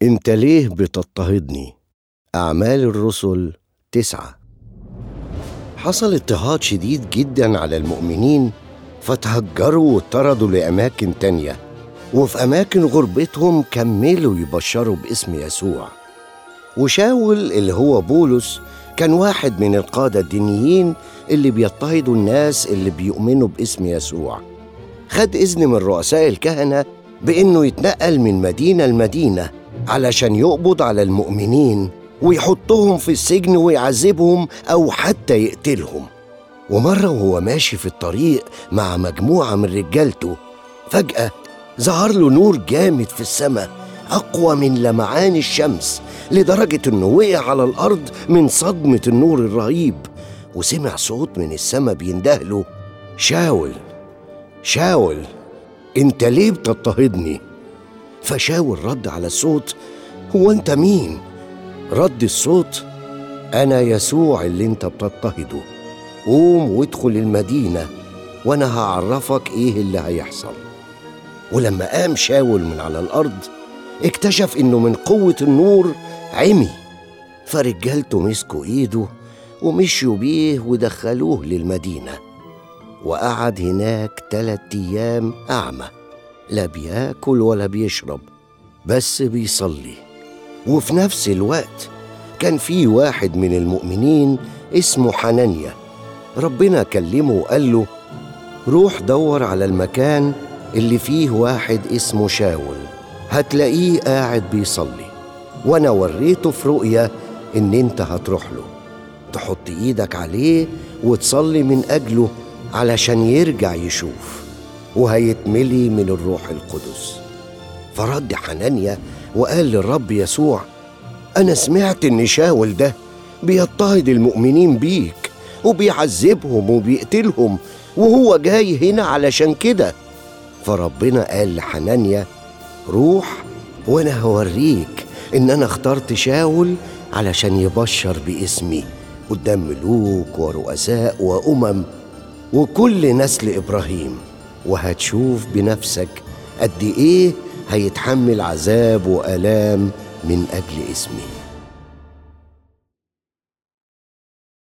انت ليه بتضطهدني اعمال الرسل تسعه حصل اضطهاد شديد جدا على المؤمنين فتهجروا واتطردوا لاماكن تانيه وفي اماكن غربتهم كملوا يبشروا باسم يسوع وشاول اللي هو بولس كان واحد من القاده الدينيين اللي بيضطهدوا الناس اللي بيؤمنوا باسم يسوع خد اذن من رؤساء الكهنه بانه يتنقل من مدينه لمدينه علشان يقبض على المؤمنين ويحطهم في السجن ويعذبهم او حتى يقتلهم ومره وهو ماشي في الطريق مع مجموعه من رجالته فجاه ظهر له نور جامد في السماء اقوى من لمعان الشمس لدرجه انه وقع على الارض من صدمه النور الرهيب وسمع صوت من السماء بيندهله شاول شاول انت ليه بتضطهدني فشاول رد على الصوت هو انت مين رد الصوت انا يسوع اللي انت بتضطهده قوم وادخل المدينه وانا هعرفك ايه اللي هيحصل ولما قام شاول من على الارض اكتشف انه من قوه النور عمي فرجالته مسكوا ايده ومشيوا بيه ودخلوه للمدينه وقعد هناك تلات ايام اعمى لا بياكل ولا بيشرب بس بيصلي وفي نفس الوقت كان في واحد من المؤمنين اسمه حنانيا ربنا كلمه وقال له روح دور على المكان اللي فيه واحد اسمه شاول هتلاقيه قاعد بيصلي وانا وريته في رؤية ان انت هتروح له تحط ايدك عليه وتصلي من اجله علشان يرجع يشوف وهيتملي من الروح القدس فرد حنانيا وقال للرب يسوع انا سمعت ان شاول ده بيضطهد المؤمنين بيك وبيعذبهم وبيقتلهم وهو جاي هنا علشان كده فربنا قال لحنانيا روح وانا هوريك ان انا اخترت شاول علشان يبشر باسمي قدام ملوك ورؤساء وامم وكل نسل ابراهيم وهتشوف بنفسك قد ايه هيتحمل عذاب والام من اجل اسمي